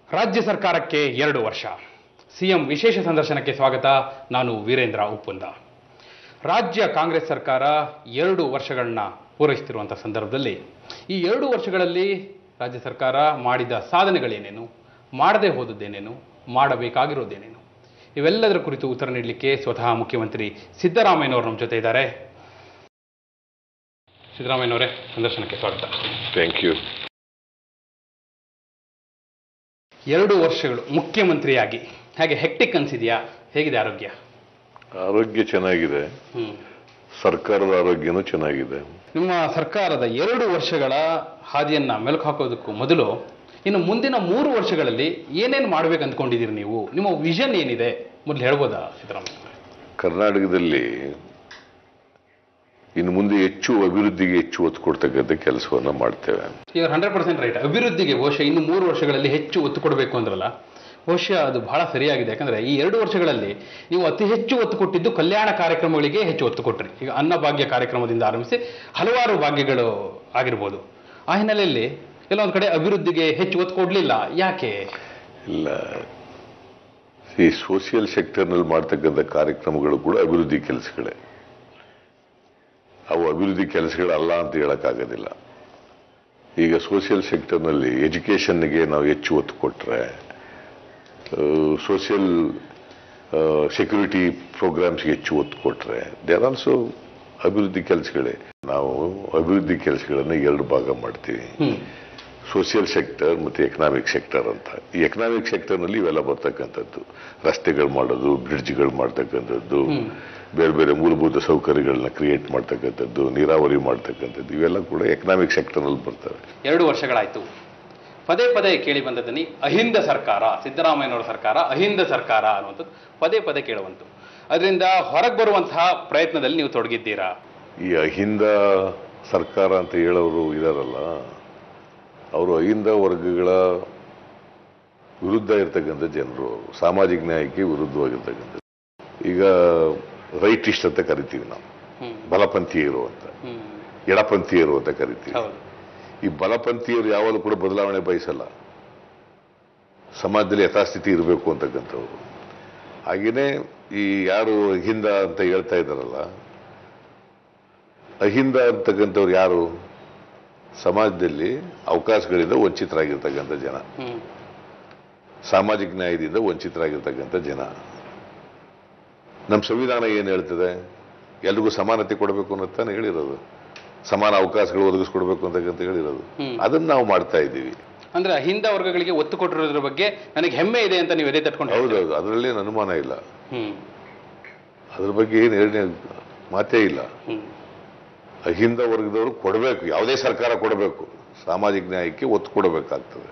ರಾಜ್ಯ ಸರ್ಕಾರಕ್ಕೆ ಎರಡು ವರ್ಷ ಸಿಎಂ ವಿಶೇಷ ಸಂದರ್ಶನಕ್ಕೆ ಸ್ವಾಗತ ನಾನು ವೀರೇಂದ್ರ ಉಪ್ಪುಂದ ರಾಜ್ಯ ಕಾಂಗ್ರೆಸ್ ಸರ್ಕಾರ ಎರಡು ವರ್ಷಗಳನ್ನ ಪೂರೈಸುತ್ತಿರುವಂಥ ಸಂದರ್ಭದಲ್ಲಿ ಈ ಎರಡು ವರ್ಷಗಳಲ್ಲಿ ರಾಜ್ಯ ಸರ್ಕಾರ ಮಾಡಿದ ಸಾಧನೆಗಳೇನೇನು ಮಾಡದೇ ಹೋದದ್ದೇನೇನು ಮಾಡಬೇಕಾಗಿರೋದೇನೇನು ಇವೆಲ್ಲದರ ಕುರಿತು ಉತ್ತರ ನೀಡಲಿಕ್ಕೆ ಸ್ವತಃ ಮುಖ್ಯಮಂತ್ರಿ ಸಿದ್ದರಾಮಯ್ಯನವರು ನಮ್ಮ ಜೊತೆ ಇದ್ದಾರೆ ಸಿದ್ದರಾಮಯ್ಯನವರೇ ಸಂದರ್ಶನಕ್ಕೆ ಸ್ವಾಗತ ಥ್ಯಾಂಕ್ ಯು ಎರಡು ವರ್ಷಗಳು ಮುಖ್ಯಮಂತ್ರಿಯಾಗಿ ಹಾಗೆ ಹೆಕ್ಟಿಕ್ ಅನ್ಸಿದ್ಯಾ ಹೇಗಿದೆ ಆರೋಗ್ಯ ಆರೋಗ್ಯ ಚೆನ್ನಾಗಿದೆ ಹ್ಮ್ ಸರ್ಕಾರದ ಆರೋಗ್ಯನೂ ಚೆನ್ನಾಗಿದೆ ನಿಮ್ಮ ಸರ್ಕಾರದ ಎರಡು ವರ್ಷಗಳ ಹಾದಿಯನ್ನ ಮೆಲುಕು ಹಾಕೋದಕ್ಕೂ ಮೊದಲು ಇನ್ನು ಮುಂದಿನ ಮೂರು ವರ್ಷಗಳಲ್ಲಿ ಏನೇನು ಮಾಡ್ಬೇಕು ಅಂದ್ಕೊಂಡಿದ್ದೀರಿ ನೀವು ನಿಮ್ಮ ವಿಷನ್ ಏನಿದೆ ಮೊದಲು ಹೇಳ್ಬೋದಾ ಸಿದ್ದರಾಮಯ್ಯ ಕರ್ನಾಟಕದಲ್ಲಿ ಇನ್ನು ಮುಂದೆ ಹೆಚ್ಚು ಅಭಿವೃದ್ಧಿಗೆ ಹೆಚ್ಚು ಒತ್ತು ಕೊಡ್ತಕ್ಕಂಥ ಕೆಲಸವನ್ನ ಮಾಡ್ತೇವೆ ಈಗ ಹಂಡ್ರೆಡ್ ಪರ್ಸೆಂಟ್ ರೈಟ್ ಅಭಿವೃದ್ಧಿಗೆ ಬಹುಶಃ ಇನ್ನು ಮೂರು ವರ್ಷಗಳಲ್ಲಿ ಹೆಚ್ಚು ಒತ್ತು ಕೊಡಬೇಕು ಅಂದ್ರಲ್ಲ ಬಹುಶಃ ಅದು ಬಹಳ ಸರಿಯಾಗಿದೆ ಯಾಕಂದ್ರೆ ಈ ಎರಡು ವರ್ಷಗಳಲ್ಲಿ ನೀವು ಅತಿ ಹೆಚ್ಚು ಒತ್ತು ಕೊಟ್ಟಿದ್ದು ಕಲ್ಯಾಣ ಕಾರ್ಯಕ್ರಮಗಳಿಗೆ ಹೆಚ್ಚು ಒತ್ತು ಕೊಟ್ರಿ ಈಗ ಅನ್ನಭಾಗ್ಯ ಕಾರ್ಯಕ್ರಮದಿಂದ ಆರಂಭಿಸಿ ಹಲವಾರು ಭಾಗ್ಯಗಳು ಆಗಿರ್ಬೋದು ಆ ಹಿನ್ನೆಲೆಯಲ್ಲಿ ಕೆಲವೊಂದು ಕಡೆ ಅಭಿವೃದ್ಧಿಗೆ ಹೆಚ್ಚು ಒತ್ತು ಕೊಡಲಿಲ್ಲ ಯಾಕೆ ಇಲ್ಲ ಈ ಸೋಷಿಯಲ್ ಸೆಕ್ಟರ್ನಲ್ಲಿ ಮಾಡ್ತಕ್ಕಂಥ ಕಾರ್ಯಕ್ರಮಗಳು ಕೂಡ ಅಭಿವೃದ್ಧಿ ಕೆಲಸಗಳೇ ಅವು ಅಭಿವೃದ್ಧಿ ಕೆಲಸಗಳಲ್ಲ ಅಂತ ಹೇಳಕ್ಕಾಗೋದಿಲ್ಲ ಈಗ ಸೋಷಿಯಲ್ ಸೆಕ್ಟರ್ನಲ್ಲಿ ಎಜುಕೇಷನ್ಗೆ ನಾವು ಹೆಚ್ಚು ಒತ್ತು ಕೊಟ್ಟರೆ ಸೋಷಿಯಲ್ ಸೆಕ್ಯೂರಿಟಿ ಪ್ರೋಗ್ರಾಮ್ಸ್ಗೆ ಹೆಚ್ಚು ಒತ್ತು ಕೊಟ್ಟರೆ ದೇ ಆರ್ ಆಲ್ಸೋ ಅಭಿವೃದ್ಧಿ ಕೆಲಸಗಳೇ ನಾವು ಅಭಿವೃದ್ಧಿ ಕೆಲಸಗಳನ್ನು ಎರಡು ಭಾಗ ಮಾಡ್ತೀವಿ ಹ್ಮ್ ಸೋಷಿಯಲ್ ಸೆಕ್ಟರ್ ಮತ್ತು ಎಕನಾಮಿಕ್ ಸೆಕ್ಟರ್ ಅಂತ ಈ ಎಕನಾಮಿಕ್ ಸೆಕ್ಟರ್ನಲ್ಲಿ ಇವೆಲ್ಲ ಬರ್ತಕ್ಕಂಥದ್ದು ರಸ್ತೆಗಳು ಮಾಡೋದು ಬ್ರಿಡ್ಜ್ಗಳು ಮಾಡ್ತಕ್ಕಂಥದ್ದು ಬೇರೆ ಬೇರೆ ಮೂಲಭೂತ ಸೌಕರ್ಯಗಳನ್ನ ಕ್ರಿಯೇಟ್ ಮಾಡ್ತಕ್ಕಂಥದ್ದು ನೀರಾವರಿ ಮಾಡ್ತಕ್ಕಂಥದ್ದು ಇವೆಲ್ಲ ಕೂಡ ಎಕನಾಮಿಕ್ ಸೆಕ್ಟರ್ನಲ್ಲಿ ಬರ್ತವೆ ಎರಡು ವರ್ಷಗಳಾಯ್ತು ಪದೇ ಪದೇ ಕೇಳಿ ಬಂದದನಿ ಅಹಿಂದ ಸರ್ಕಾರ ಸಿದ್ದರಾಮಯ್ಯನವರ ಸರ್ಕಾರ ಅಹಿಂದ ಸರ್ಕಾರ ಅನ್ನುವಂಥದ್ದು ಪದೇ ಪದೇ ಕೇಳುವಂತು ಅದರಿಂದ ಹೊರಗೆ ಬರುವಂತಹ ಪ್ರಯತ್ನದಲ್ಲಿ ನೀವು ತೊಡಗಿದ್ದೀರಾ ಈ ಅಹಿಂದ ಸರ್ಕಾರ ಅಂತ ಹೇಳೋರು ಇದಾರಲ್ಲ ಅವರು ಅಹಿಂದ ವರ್ಗಗಳ ವಿರುದ್ಧ ಇರ್ತಕ್ಕಂಥ ಜನರು ಸಾಮಾಜಿಕ ನ್ಯಾಯಕ್ಕೆ ವಿರುದ್ಧವಾಗಿರ್ತಕ್ಕಂಥದ್ದು ಈಗ ರೈಟಿಸ್ಟ್ ಅಂತ ಕರಿತೀವಿ ನಾವು ಹ್ಮ್ ಬಲಪಂಥೀಯರು ಅಂತ ಹ್ಮ್ ಎಡಪಂಥೀಯರು ಅಂತ ಕರಿತೀವಿ ಹೌದು ಈ ಬಲಪಂಥೀಯರು ಯಾವಾಗಲೂ ಕೂಡ ಬದಲಾವಣೆ ಬಯಸಲ್ಲ ಸಮಾಜದಲ್ಲಿ ಯಥಾಸ್ಥಿತಿ ಇರಬೇಕು ಅಂತಕ್ಕಂಥವ್ರು ಹಾಗೇನೆ ಈ ಯಾರು ಅಹಿಂದ ಅಂತ ಹೇಳ್ತಾ ಇದ್ದಾರಲ್ಲ ಅಹಿಂದ ಅಂತಕ್ಕಂಥವ್ರು ಯಾರು ಸಮಾಜದಲ್ಲಿ ಅವಕಾಶಗಳಿಂದ ವಂಚಿತರಾಗಿರ್ತಕ್ಕಂಥ ಜನ ಹ್ಮ್ ಸಾಮಾಜಿಕ ನ್ಯಾಯದಿಂದ ವಂಚಿತರಾಗಿರ್ತಕ್ಕಂಥ ಜನ ನಮ್ಮ ಸಂವಿಧಾನ ಏನು ಹೇಳ್ತದೆ ಎಲ್ರಿಗೂ ಸಮಾನತೆ ಕೊಡಬೇಕು ಅನ್ನೋತಾನೆ ಹೇಳಿರೋದು ಸಮಾನ ಅವಕಾಶಗಳು ಒದಗಿಸ್ಕೊಡ್ಬೇಕು ಅಂತಕ್ಕಂತ ಹೇಳಿರೋದು ಹ್ಮ್. ಅದನ್ನ ನಾವು ಮಾಡ್ತಾ ಇದ್ದೀವಿ ಅಂದ್ರೆ ಅಹಿಂದ ವರ್ಗಗಳಿಗೆ ಒತ್ತು ಕೊಟ್ಟಿರೋದ್ರ ಬಗ್ಗೆ ನನಗೆ ಹೆಮ್ಮೆ ಇದೆ ಅಂತ ನೀವು ಎದೆ ತಟ್ಕೊಂಡು ಹೇಳ್ತೀರಾ. ಹೌದೌದು ಅದರಲ್ಲೇನು ಅನುಮಾನ ಇಲ್ಲ ಹ್ಮ್ ಅದ್ರ ಬಗ್ಗೆ ಏನು ಎರಡನೇ ಮಾತೇ ಇಲ್ಲ ಹ್ಮ್ ಅಹಿಂದ ವರ್ಗದವರು ಕೊಡಬೇಕು ಯಾವುದೇ ಸರ್ಕಾರ ಕೊಡಬೇಕು ಸಾಮಾಜಿಕ ನ್ಯಾಯಕ್ಕೆ ಒತ್ತು ಕೊಡಬೇಕಾಗ್ತದೆ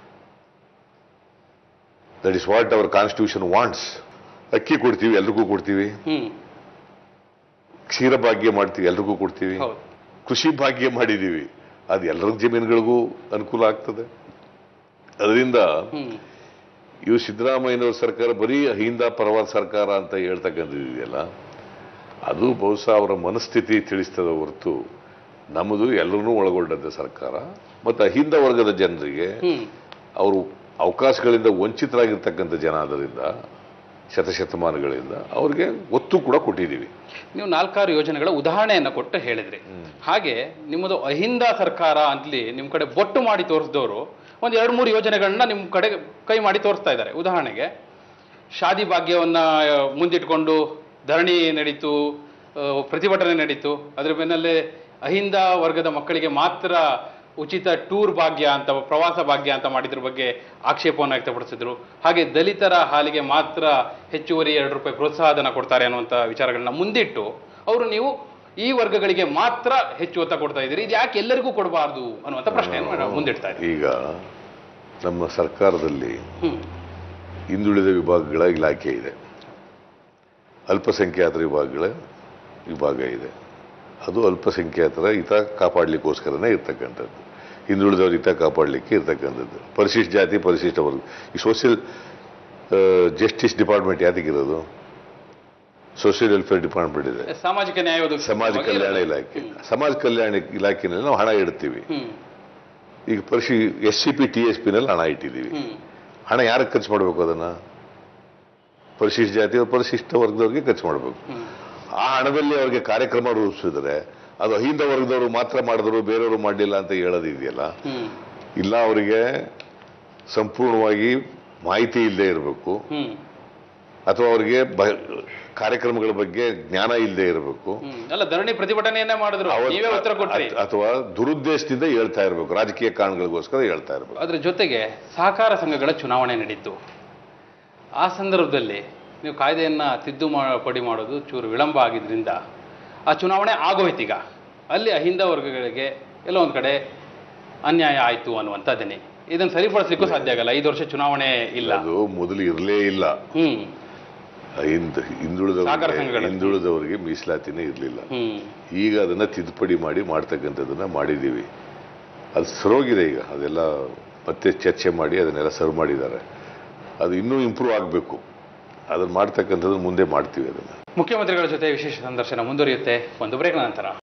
that is what our constitution wants ಅಕ್ಕಿ ಕೊಡ್ತೀವಿ ಎಲ್ರಿಗೂ ಕೊಡ್ತೀವಿ ಹ್ಮ್ ಕ್ಷೀರ ಭಾಗ್ಯ ಮಾಡ್ತೀವಿ ಎಲ್ರಿಗೂ ಕೊಡ್ತೀವಿ ಹೌದು ಕೃಷಿ ಭಾಗ್ಯ ಮಾಡಿದ್ದೀವಿ ಅದು ಎಲ್ಲರ ಜಮೀನುಗಳಿಗೂ ಅನುಕೂಲ ಆಗ್ತದೆ ಅದರಿಂದ ಹ್ಮ್ ಇವು ಸಿದ್ದರಾಮಯ್ಯನವ್ರ ಸರ್ಕಾರ ಬರೀ ಅಹಿಂದ ಪರವಾದ ಸರ್ಕಾರ ಅಂತ ಹೇಳ್ತಕ್ಕಂಥದ್ದಿದೆಯಲ್ಲ ಅದು ಬಹುಶಃ ಅವರ ಮನಸ್ಥಿತಿ ತಿಳಿಸ್ತದೆ ಹೊರತು ನಮ್ಮದು ಎಲ್ಲರನ್ನೂ ಒಳಗೊಂಡಂಥ ಸರ್ಕಾರ ಮತ್ತು ಅಹಿಂದ ವರ್ಗದ ಜನರಿಗೆ ಹ್ಮ್ ಅವರು ಅವಕಾಶಗಳಿಂದ ವಂಚಿತರಾಗಿರ್ತಕ್ಕಂಥ ಜನ ಆದ್ದರಿಂದ ಶತಶತಮಾನಗಳಿಂದ ಅವ್ರಿಗೆ ಒತ್ತು ಕೂಡ ಕೊಟ್ಟಿದ್ದೀವಿ ನೀವು ನಾಲ್ಕಾರು ಯೋಜನೆಗಳ ಉದಾಹರಣೆಯನ್ನ ಕೊಟ್ಟು ಹೇಳಿದ್ರಿ ಹಾಗೆ ನಿಮ್ಮದು ಅಹಿಂದ ಸರ್ಕಾರ ಅಂತಲಿ ನಿಮ್ಮ ಕಡೆ ಬೊಟ್ಟು ಮಾಡಿ ತೋರಿಸಿದವರು ಒಂದು ಎರಡು ಮೂರು ಯೋಜನೆಗಳನ್ನ ನಿಮ್ಮ ಕಡೆ ಕೈ ಮಾಡಿ ತೋರಿಸ್ತಾ ಇದ್ದಾರೆ ಉದಾಹರಣೆಗೆ ಶಾದಿ ಭಾಗ್ಯವನ್ನ ಆ, ಮುಂದಿಟ್ಕೊಂಡು ಧರಣಿ ನಡೀತು ಆ, ಪ್ರತಿಭಟನೆ ನಡೀತು ಅದ್ರ ಬೆನ್ನಲ್ಲೇ ಅಹಿಂದ ವರ್ಗದ ಮಕ್ಕಳಿಗೆ ಮಾತ್ರ ಉಚಿತ ಟೂರ್ ಭಾಗ್ಯ ಅಂತ ಪ್ರವಾಸ ಭಾಗ್ಯ ಅಂತ ಮಾಡಿದ್ರ ಬಗ್ಗೆ ಆಕ್ಷೇಪವನ್ನು ವ್ಯಕ್ತಪಡಿಸಿದ್ರು ಹಾಗೆ ದಲಿತರ ಹಾಲಿಗೆ ಮಾತ್ರ ಹೆಚ್ಚುವರಿ ಎರಡು ರೂಪಾಯಿ ಪ್ರೋತ್ಸಾಹಧನ ಕೊಡ್ತಾರೆ ಅನ್ನುವಂಥ ವಿಚಾರಗಳನ್ನ ಮುಂದಿಟ್ಟು ಅವರು ನೀವು ಈ ವರ್ಗಗಳಿಗೆ ಮಾತ್ರ ಹೆಚ್ಚು ಒತ್ತ ಕೊಡ್ತಾ ಇದ್ದೀರಿ ಇದು ಯಾಕೆ ಎಲ್ಲರಿಗೂ ಕೊಡಬಾರ್ದು ಅನ್ನುವಂಥ ಪ್ರಶ್ನೆಯನ್ನು ಮುಂದಿಡ್ತಾ ಇದ್ದೀರಿ ಈಗ ನಮ್ಮ ಸರ್ಕಾರದಲ್ಲಿ ಹ್ಮ್ ಹಿಂದುಳಿದ ವಿಭಾಗಗಳ ಇಲಾಖೆ ಇದೆ ಅಲ್ಪಸಂಖ್ಯಾತರ ವಿಭಾಗಗಳ ವಿಭಾಗ ಇದೆ ಅದು ಅಲ್ಪಸಂಖ್ಯಾತರ ಹಿತ ಕಾಪಾಡಲಿಕ್ಕೋಸ್ಕರನೇ ಇರ್ತಕ್ಕಂಥದ್ದು ಹಿಂದುಳಿದವ್ರ ಹಿತ ಕಾಪಾಡಲಿಕ್ಕೆ ಇರ್ತಕ್ಕಂಥದ್ದು ಪರಿಶಿಷ್ಟ ಜಾತಿ ಪರಿಶಿಷ್ಟ ವರ್ಗ ಈ ಸೋಷಿಯಲ್ ಜಸ್ಟಿಸ್ ಡಿಪಾರ್ಟ್ಮೆಂಟ್ ಯಾತಕ್ಕಿರೋದು ಸೋಷಿಯಲ್ ವೆಲ್ಫೇರ್ ಡಿಪಾರ್ಟ್ಮೆಂಟ್ ಇದೆ ಸಾಮಾಜಿಕ ನ್ಯಾಯ ಒದಗಿಸುವ ಸಮಾಜ ಬಗ್ಗೆ ಕಲ್ಯಾಣ ಇರುತ್ತೆ. ಇಲಾಖೆ ಸಮಾಜ ಕಲ್ಯಾಣ ಇಲಾಖೆನಲ್ಲಿ ನಾವು ಹಣ ಇಡ್ತೀವಿ ಹ್ಮ್ ಈಗ ಪರಿಶಿ S C P T S ಪಿನಲ್ಲಿ ಹಣ ಇಟ್ಟಿದ್ದೀವಿ ಹ್ಮ್ ಹಣ ಯಾರಿಗೆ ಖರ್ಚು ಮಾಡಬೇಕು ಅದನ್ನ ಪರಿಶಿಷ್ಟ ಜಾತಿ ಪರಿಶಿಷ್ಟ ವರ್ಗದವ್ರಿಗೆ ಖರ್ಚು ಮಾಡಬೇಕು ಹ್ಮ್. ಆ ಹಣದಲ್ಲಿ ಅವ್ರಿಗೆ ಕಾರ್ಯಕ್ರಮ ರೂಪಿಸಿದ್ರೆ ಅದು ಅಹಿಂದ ವರ್ಗದವರು ಮಾತ್ರ ಮಾಡಿದ್ರು ಬೇರೆಯವರು ಮಾಡಲಿಲ್ಲ ಅಂತ ಹೇಳೋದಿದೆಯಲ್ಲ ಹ್ಮ್ ಇಲ್ಲ ಅವರಿಗೆ ಸಂಪೂರ್ಣವಾಗಿ ಮಾಹಿತಿ ಇಲ್ಲದೆ ಇರಬೇಕು ಹ್ಮ್ ಅಥವಾ ಅವರಿಗೆ ಬ- ಕಾರ್ಯಕ್ರಮಗಳ ಬಗ್ಗೆ ಜ್ಞಾನ ಇಲ್ಲದೆ ಇರಬೇಕು ಹ್ಮ್ ಅಲ್ಲ ಧರಣಿ ಪ್ರತಿಭಟನೆಯನ್ನೇ ಮಾಡಿದ್ರು ನೀವೇ ಉತ್ತರ ಕೊಟ್ರಿ ಅಥವಾ ದುರುದ್ದೇಶದಿಂದ ಹೇಳ್ತಾ ಇರಬೇಕು ರಾಜಕೀಯ ಕಾರಣಗಳಿಗೋಸ್ಕರ ಹೇಳ್ತಾ ಇರಬೇಕು ಅದ್ರ ಜೊತೆಗೆ ಸಹಕಾರ ಸಂಘಗಳ ಚುನಾವಣೆ ನಡೀತು ಆ ಸಂದರ್ಭದಲ್ಲಿ ನೀವು ಕಾಯ್ದೆಯನ್ನ ತಿದ್ದು ಮಾ ಪಡಿ ಮಾಡೋದು ಚೂರು ವಿಳಂಬ ಆಗಿದ್ರಿಂದ ಆ ಚುನಾವಣೆ ಆಗೋಯ್ತೀಗ ಅಲ್ಲಿ ಅಹಿಂದ ವರ್ಗಗಳಿಗೆ ಎಲ್ಲೋ ಒಂದು ಕಡೆ ಅನ್ಯಾಯ ಆಯಿತು ಅನ್ನುವಂಥದ್ದೇನೆ ಇದನ್ನು ಸರಿಪಡಿಸ್ಲಿಕ್ಕೂ ಸಾಧ್ಯ ಆಗಲ್ಲ ಐದು ವರ್ಷ ಚುನಾವಣೆ ಇಲ್ಲ ಅದು ಮೊದಲು ಇರಲೇ ಇಲ್ಲ ಹ್ಮ್ ಹಿಂದ್ ಸಹಕಾರ ಹಿಂದುಳಿದವರಿಗೆ ಸಂಘಗಳಲ್ಲಿ. ಹಿಂದುಳಿದವರಿಗೆ ಮೀಸಲಾತಿನೇ ಇರಲಿಲ್ಲ ಹ್ಮ್ ಈಗ ಅದನ್ನ ತಿದ್ದುಪಡಿ ಮಾಡಿ ಮಾಡ್ತಕ್ಕಂಥದ್ದನ್ನ ಮಾಡಿದ್ದೀವಿ ಅದು ಸರೋಗಿದೆ ಈಗ ಅದೆಲ್ಲ ಮತ್ತೆ ಚರ್ಚೆ ಮಾಡಿ ಅದನ್ನೆಲ್ಲ ಸರ್ವ್ ಮಾಡಿದ್ದಾರೆ ಅದು ಇನ್ನೂ ಇಂಪ್ರೂವ್ ಆಗಬೇಕು ಅದನ್ನ ಮಾಡ್ತಕ್ಕಂಥದ್ದು ಮುಂದೆ ಮಾಡ್ತೀವಿ ಅದನ್ನು ಮುಖ್ಯಮಂತ್ರಿಗಳ ಜೊತೆ ವಿಶೇಷ ಸಂದರ್ಶನ ಮುಂದುವರಿಯುತ್ತೆ ಒಂದು ಬ್ರೇಕ್ ನಂತರ